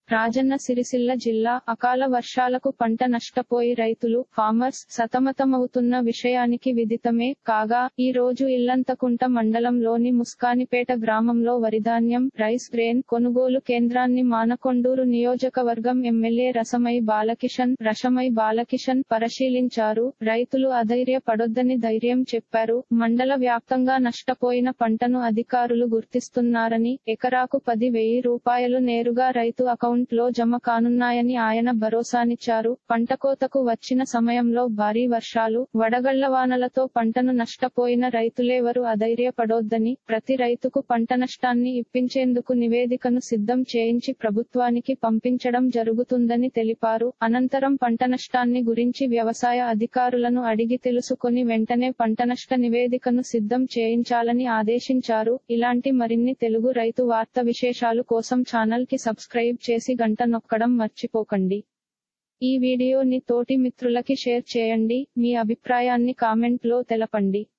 రాజన్న సిరిసిల్ల జిల్లా అకాల వర్షాలకు పంట నష్టపోయి రైతులు ఫార్మర్స్ సతమతమవుతున్న విషయానికి విదితమే కాగా ఈ రోజు ఇల్లంతకుంట మండలంలోని ముస్కానిపేట గ్రామంలో వరిధాన్యం రైస్ గ్రెయిన్ కొనుగోలు కేంద్రాన్ని మానకొండూరు నియోజకవర్గం ఎమ్మెల్యే రసమై బాలకిషన్ రషమై బాలకిషన్ పరిశీలించారు రైతులు అధైర్య పడొద్దని ధైర్యం చెప్పారు మండల వ్యాప్తంగా నష్టపోయిన పంటను అధికారులు గుర్తిస్తున్నారని ఎకరాకు పది వెయ్యి రూపాయలు నేరుగా రైతు అకౌంట్ లో జమ కానున్నాయని ఆయన భరోసానిచ్చారు పంట కోతకు వచ్చిన సమయంలో భారీ వర్షాలు వడగళ్ల వానలతో పంటను నష్టపోయిన రైతులేవరు అధైర్యపడొద్దని ప్రతి రైతుకు పంట నష్టాన్ని ఇప్పించేందుకు నివేదికను సిద్ధం చేయించి ప్రభుత్వానికి పంపించడం జరుగుతుందని తెలిపారు అనంతరం పంట నష్టాన్ని గురించి వ్యవసాయ అధికారులను అడిగి తెలుసుకొని వెంటనే పంట నష్ట నివేదికను సిద్ధం చేయించాలని ఆదేశించారు ఇలాంటి మరిన్ని తెలుగు రైతు వార్త విశేషాలు కోసం ఛానల్ కి సబ్స్క్రైబ్ చేసి గంట నొక్కడం మర్చిపోకండి ఈ వీడియోని తోటి మిత్రులకి షేర్ చేయండి మీ అభిప్రాయాన్ని కామెంట్ లో తెలపండి